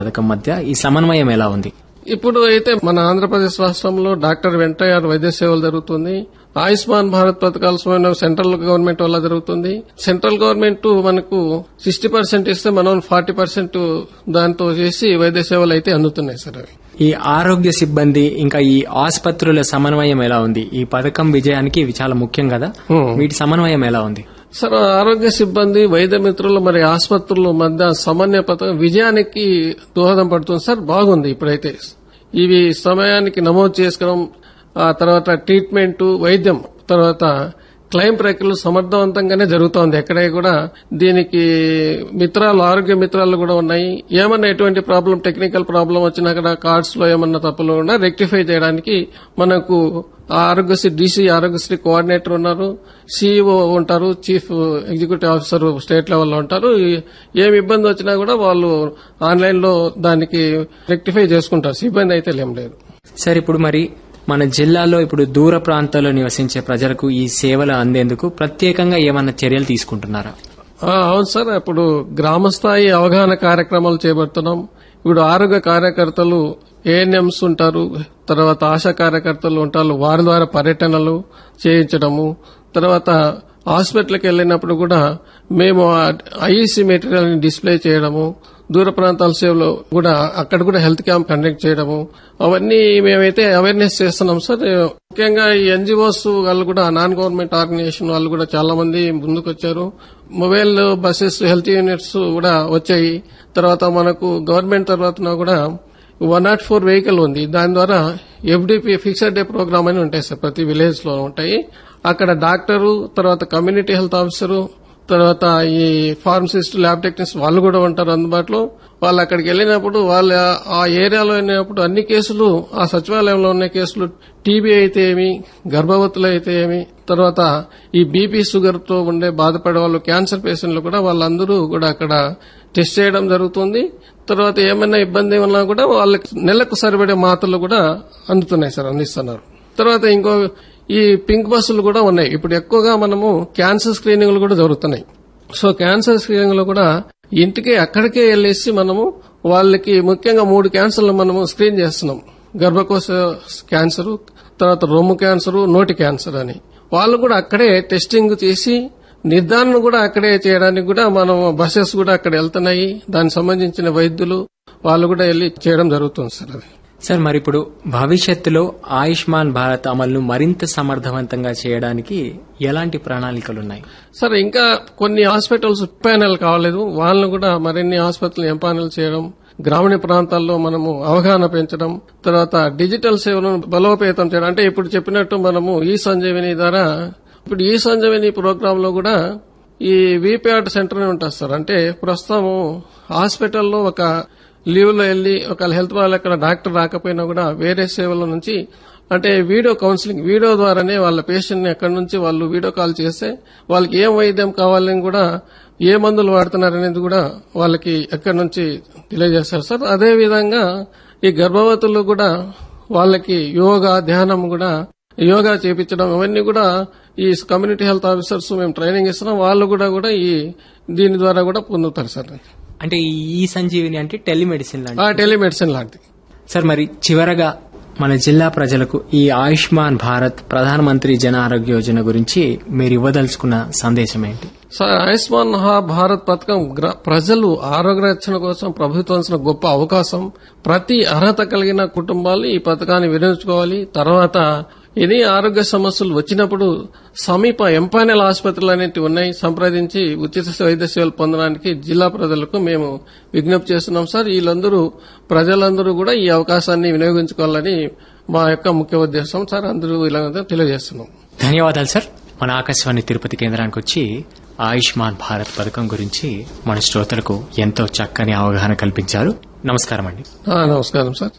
పథకం మధ్య ఈ సమన్వయం ఎలా ఉంది ఇప్పుడు అయితే మన ఆంధ్రప్రదేశ్ రాష్ట్రంలో డాక్టర్ వెంటయ్య వైద్య సేవలు జరుగుతుంది ఆయుష్మాన్ భారత్ పథకాల సమన్వయం సెంట్రల్ గవర్నమెంట్ వల్ల జరుగుతుంది సెంట్రల్ గవర్నమెంట్ మనకు సిక్స్టీ పర్సెంట్ ఇస్తే మనం ఫార్టీ పర్సెంట్ దాంతో చేసి వైద్య సేవలు అయితే అందుతున్నాయి సార్ అవి ఈ ఆరోగ్య సిబ్బంది ఇంకా ఈ ఆసుపత్రుల సమన్వయం ఎలా ఉంది ఈ పథకం విజయానికి ఇవి చాలా ముఖ్యం కదా Hmm. వీటి సమన్వయం ఎలా ఉంది సార్ ఆరోగ్య సిబ్బంది వైద్య మిత్రులు మరి ఆసుపత్రుల మధ్య సమన్వయ పథకం విజయానికి దోహదం పడుతుంది సార్ బాగుంది ఇప్పుడైతే ఇవి సమయానికి నమోదు చేసుకోవడం ఆ తర్వాత ట్రీట్మెంట్ వైద్యం తర్వాత క్లెయిమ్ ప్రక్రియలు సమర్థవంతంగానే జరుగుతోంది ఎక్కడే కూడా దీనికి మిత్రాలు ఆరోగ్య మిత్రాలు కూడా ఉన్నాయి ఏమన్నా ఎటువంటి ప్రాబ్లం టెక్నికల్ ప్రాబ్లం వచ్చినా కూడా కార్డ్స్ లో ఏమన్నా తప్పులు ఉన్నా రెక్టిఫై చేయడానికి మనకు ఆరోగ్యశ్రీ డీసీ ఆరోగ్యశ్రీ కోఆర్డినేటర్ ఉన్నారు సీఈఓ ఉంటారు చీఫ్ ఎగ్జిక్యూటివ్ ఆఫీసర్ స్టేట్ లెవెల్లో ఉంటారు ఈ- ఏమి ఇబ్బంది వచ్చినా కూడా వాళ్ళు ఆన్లైన్ లో దానికి రెక్టిఫై చేసుకుంటారు ఇబ్బంది అయితే ఏం లేదు సార్ ఇప్పుడు మరి మన జిల్లాలో ఇప్పుడు దూర ప్రాంతాల్లో నివసించే ప్రజలకు ఈ సేవలు అందేందుకు ప్రత్యేకంగా ఏమన్నా చర్యలు తీసుకుంటున్నారా ఆ, అవును సార్ ఇప్పుడు గ్రామ స్థాయి అవగాహన కార్యక్రమాలు చేపడుతున్నాం ఇప్పుడు ఆరోగ్య కార్యకర్తలు ఏఎన్ఎంస్ ఉంటారు తర్వాత ఆశా కార్యకర్తలు ఉంటారు వారి ద్వారా పర్యటనలు చేయించడము తర్వాత హాస్పిటల్కి వెళ్ళినప్పుడు కూడా మేము ఐఈసీ మెటీరియల్ ని డిస్ప్లే చేయడము దూర ప్రాంతాల సేవలో కూడా అక్కడ కూడా హెల్త్ క్యాంప్ కండక్ట్ చేయడము అవన్నీ మేమైతే అవేర్నెస్ చేస్తున్నాం సార్ ముఖ్యంగా ఈ ఎన్జిఓస్ వాళ్ళు కూడా నాన్ గవర్నమెంట్ ఆర్గనైజేషన్ వాళ్ళు కూడా చాలా మంది ముందుకు వచ్చారు మొబైల్ బస్సెస్ హెల్త్ యూనిట్స్ కూడా వచ్చాయి తర్వాత మనకు గవర్నమెంట్ తర్వాత కూడా వన్ నాట్ ఫోర్ వెహికల్ ఉంది దాని ద్వారా ఎఫ్డిపి ఫిక్స్డ్ డే ప్రోగ్రామ్ అని ఉంటాయి సార్ ప్రతి విలేజ్ లో ఉంటాయి అక్కడ డాక్టరు తర్వాత కమ్యూనిటీ హెల్త్ ఆఫీసరు తర్వాత ఈ ఫార్మసిస్ట్ ల్యాబ్ టెక్నీషియన్స్ వాళ్ళు కూడా ఉంటారు అందుబాటులో వాళ్ళు అక్కడికి వెళ్ళినప్పుడు వాళ్ళ ఆ ఏరియాలో వెళ్ళినప్పుడు అన్ని కేసులు ఆ సచివాలయంలో ఉన్న కేసులు టీబీ అయితే ఏమి గర్భవతులు అయితే ఏమి తర్వాత ఈ బీపీ షుగర్ తో ఉండే బాధపడే వాళ్ళు క్యాన్సర్ పేషెంట్లు కూడా వాళ్ళందరూ కూడా అక్కడ టెస్ట్ చేయడం జరుగుతుంది తర్వాత ఏమైనా ఇబ్బంది ఉన్నా కూడా వాళ్ళకి నెలకు సరిపడే మాత్రలు కూడా అందుతున్నాయి సార్ అందిస్తున్నారు తర్వాత ఇంకో ఈ పింక్ బస్సులు కూడా ఉన్నాయి ఇప్పుడు ఎక్కువగా మనము క్యాన్సర్ స్క్రీనింగ్లు కూడా జరుగుతున్నాయి సో క్యాన్సర్ స్క్రీనింగ్ లో కూడా ఇంటికి అక్కడికే వెళ్ళేసి మనము వాళ్ళకి ముఖ్యంగా మూడు క్యాన్సర్లు మనము స్క్రీన్ చేస్తున్నాం గర్భకోశ క్యాన్సర్ తర్వాత రొమ్ము క్యాన్సర్ నోటి క్యాన్సర్ అని వాళ్ళు కూడా అక్కడే టెస్టింగ్ చేసి నిర్ధారణ కూడా అక్కడే చేయడానికి కూడా మనం బస్సెస్ కూడా అక్కడ వెళ్తున్నాయి దానికి సంబంధించిన వైద్యులు వాళ్ళు కూడా వెళ్లి చేయడం జరుగుతుంది సార్ అది సార్ మరి ఇప్పుడు భవిష్యత్తులో ఆయుష్మాన్ భారత్ అమలును మరింత సమర్థవంతంగా చేయడానికి ఎలాంటి ప్రణాళికలున్నాయి సరే ఇంకా కొన్ని హాస్పిటల్స్ ప్యానెల్ కావలేదు వాళ్ళని కూడా మరిన్ని హాస్పిటల్ ఎంపానల్ చేయడం గ్రామీణ ప్రాంతాల్లో మనము అవగాహన పెంచడం తర్వాత డిజిటల్ సేవలను బలోపేతం చేయడం అంటే ఇప్పుడు చెప్పినట్టు మనము ఈ సంజీవిని ద్వారా ఇప్పుడు ఈ సంజీవిని ప్రోగ్రామ్ లో కూడా ఈ వీపీఆర్ సెంటర్ అని ఉంటుంది సార్ అంటే ప్రస్తుతం హాస్పిటల్లో ఒక లీవ్ లో వెళ్లి ఒక హెల్త్ వాళ్ళు అక్కడ డాక్టర్ రాకపోయినా కూడా వేరే సేవల నుంచి అంటే వీడియో కౌన్సిలింగ్ వీడియో ద్వారానే వాళ్ళ పేషెంట్ ని ఎక్కడి నుంచి వాళ్ళు వీడియో కాల్ చేస్తే వాళ్ళకి ఏం వైద్యం కావాలని కూడా ఏ మందులు వాడుతున్నారనేది కూడా వాళ్ళకి ఎక్కడి నుంచి తెలియజేస్తారు సార్ అదే విధంగా ఈ గర్భవతులు కూడా వాళ్ళకి యోగా ధ్యానం కూడా యోగా చేపించడం ఇవన్నీ కూడా ఈ కమ్యూనిటీ హెల్త్ ఆఫీసర్స్ మేము ట్రైనింగ్ ఇస్తున్నాం వాళ్ళు కూడా కూడా ఈ దీని ద్వారా కూడా పొందుతారు సార్ అంటే ఈ సంజీవిని అంటే టెలిమెడిసిన్ లాంటి ఆ టెలిమెడిసిన్ లాంటిది సార్ మరి చివరగా మన జిల్లా ప్రజలకు ఈ ఆయుష్మాన్ భారత్ ప్రధానమంత్రి జన ఆరోగ్య యోజన గురించి మీరు ఇవ్వదలుచుకున్న సందేశం ఏంటి సార్ ఆయుష్మాన్ హా- భారత్ పథకం గ్ర- ప్రజలు ఆరోగ్య రక్షణ కోసం ప్రభుత్వం ఇచ్చిన గొప్ప అవకాశం ప్రతి అర్హత కలిగిన కుటుంబాలు ఈ పథకాన్ని వినియోగించుకోవాలి తర్వాత ఎన్ని ఆరోగ్య సమస్యలు వచ్చినప్పుడు సమీప ఎంపానెల్ ఆసుపత్రులు అనేవి ఉన్నాయి సంప్రదించి ఉచిత వైద్య సేవలు పొందడానికి జిల్లా ప్రజలకు మేము విజ్ఞప్తి చేస్తున్నాం సార్ వీళ్ళందరూ ప్రజలందరూ కూడా ఈ అవకాశాన్ని వినియోగించుకోవాలని మా యొక్క ముఖ్య ఉద్దేశం సార్ అందరూ ఇలా తెలియజేస్తున్నాం ధన్యవాదాలు సార్ మన ఆకాశవాణి తిరుపతి కేంద్రానికి వచ్చి ఆయుష్మాన్ భారత్ పథకం గురించి మన శ్రోతలకు ఎంతో చక్కని అవగాహన కల్పించారు నమస్కారం అండి ఆ, నమస్కారం సార్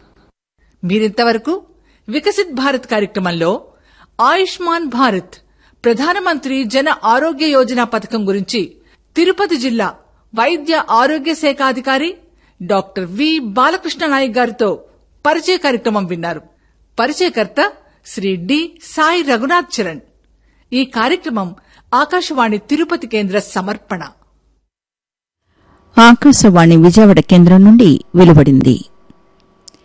మీరింతవరకు వికసిత్ భారత్ కార్యక్రమంలో ఆయుష్మాన్ భారత్ ప్రధానమంత్రి జన ఆరోగ్య యోజన పథకం గురించి తిరుపతి జిల్లా వైద్య ఆరోగ్య శాఖ అధికారి డాక్టర్ వి బాలకృష్ణ నాయక్ గారితో పరిచయ కార్యక్రమం విన్నారు పరిచయకర్త శ్రీ డి సాయి రఘునాథ్ చరణ్ ఈ కార్యక్రమం ఆకాశవాణి తిరుపతి కేంద్ర సమర్పణ ఆకాశవాణి విజయవాడ కేంద్రం నుండి వెలువడింది